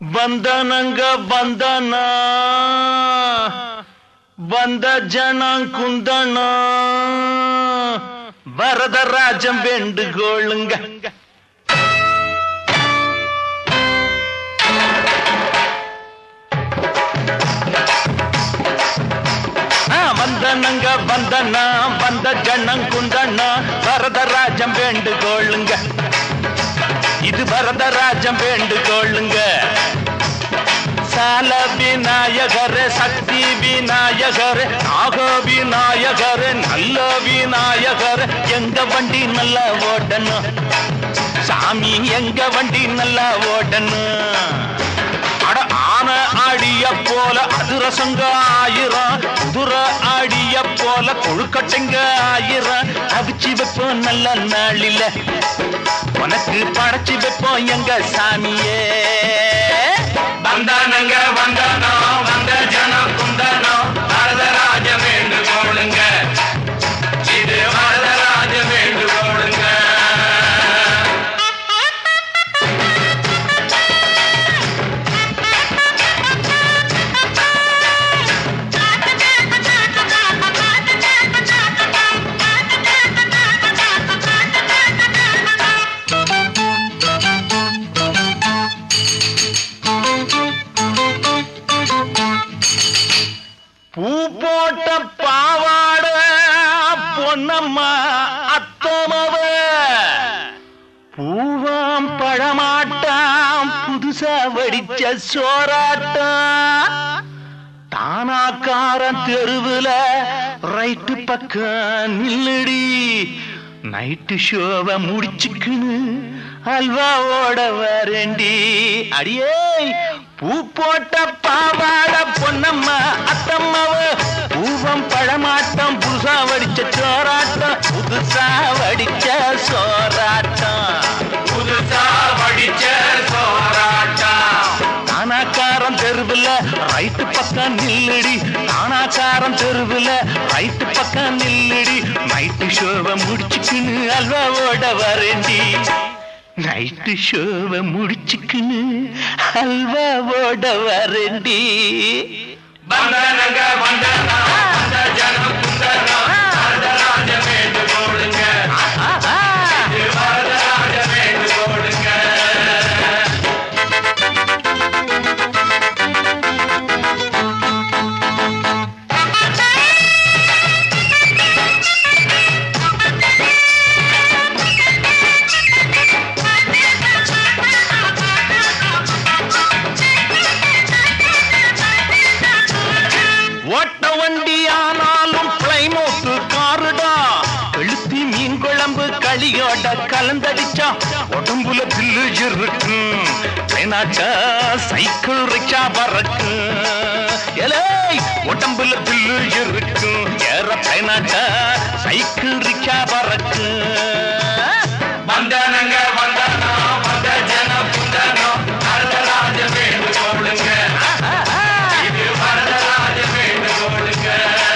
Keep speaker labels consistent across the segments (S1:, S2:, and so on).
S1: ಬಂದನಂಗ ಬಂದನ ಬಂದ ಜನ ಕುಂದಣ வரத ராஜம் வேண்டுகோளுங்க ஆ, வந்தனங்க வந்தனா வந்த ஜனம் குந்தண்ணா வரதராஜம் வேண்டுகோளுங்க இது வரதராஜம் வேண்டுகோளுங்க சால விநாயகரே சக்தி விநாயகரே நாக விநாயகரே நல்ல விநாயகரே எங்க வண்டி நல்லா ஓடணும் சாமி எங்க வண்டி நல்லா ஓடணும் அட ஆன ஆடிய போல அதிரசங்க ஆயிரம் குதிர ஆடிய போல கொழுக்கட்டைங்க ஆயிரம் அவிச்சு வைப்போம் நல்ல நாளில உனக்கு படைச்சு வைப்போம் எங்க சாமியே
S2: வந்தானங்க வந்தானோ வந்த ஜனம் குந்தானோ வரதராஜ வேண்டுகோளுங்க இது வரதராஜ வேண்டுகோளுங்க
S1: பூ போட்ட பாவாட பொன்னம்மா அத்தமவ பூவாம் பழமாட்டாம் புதுசா வடிச்ச சோறாட்டம் தானாக்காரன் தெருவுல ரைட்டு பக்கம் நில்லுடி நைட்டு ஷோவை முடிச்சுக்குன்னு அல்வாவோட வரேண்டி அடியே பூ போட்ட பாவாட பொன்னம்மா அத்தம்மாவ பூவம் பழமாட்டம் புதுசா வடிச்ச சோறாட்டம் புதுசா வடிச்ச சோறாட்டம்
S2: புதுசா வடிச்ச சோராட்டம்
S1: தானாக்காரன் தெருவுல ரைட்டு பக்கம் நில்லுடி தானாக்காரன் தெருவுல ரைட்டு பக்கம் நில்லுடி நைட்டு ஷோவை முடிச்சுக்குன்னு அல்வாவோட வரேண்டி நைட்டு ஷோவை முடிச்சுக்குன்னு அல்வாவோட வரேண்டி
S2: வந்தானங்க வந்தானோ வந்த ஜனம் குந்தானோ வரதராஜ வேண்டுகோளுங்க
S1: ஆஹா.
S2: இது வரதராஜ வேண்டுகோளுங்க
S1: ஓட்ட வண்டி ஆனாலும் பிளைமோட்டு காருடா கழுத்தி மீன் குழம்பு களியோட கலந்தடிச்சா உடம்புல பில்லு இருக்கும் பேனாக்கா சைக்கிள் ரிக்ஷா பறக்கும் எலே உடம்புல பில்லு இருக்கும் ஏற பேனாக்கா சைக்கிள் ரிக்ஷா பறக்கும்
S2: வந்தானங்க வந்தானோ வந்த ஜனம் குந்தானோ வரதராஜ வேண்டுகோளுங்க இது வரதராஜ வேண்டுகோளுங்க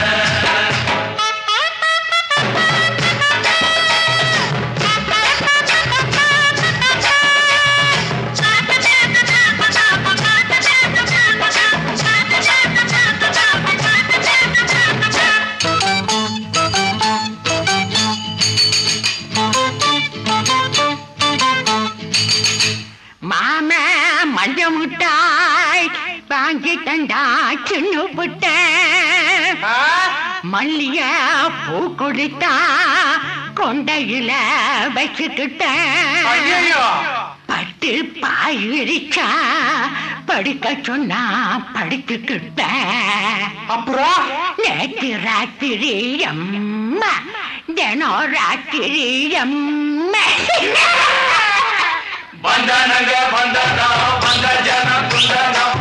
S3: மாம மஞ்ச முட்டாய் வாங்கி தண்டா சின்ன புட்ட மல்லிய பூ கொடுத்தா கொண்டையில வச்சுக்கிட்டேன் பட்டு பாய் விரிச்சா படிக்க சொன்னா படிச்சுக்கிட்டேன்
S2: அப்புறம்
S3: நேற்று ராத்திரி அம்மா தினம் ராத்திரி அம்மா
S2: வந்தானங்க வந்தானோ வந்த ஜனம் குந்தானோ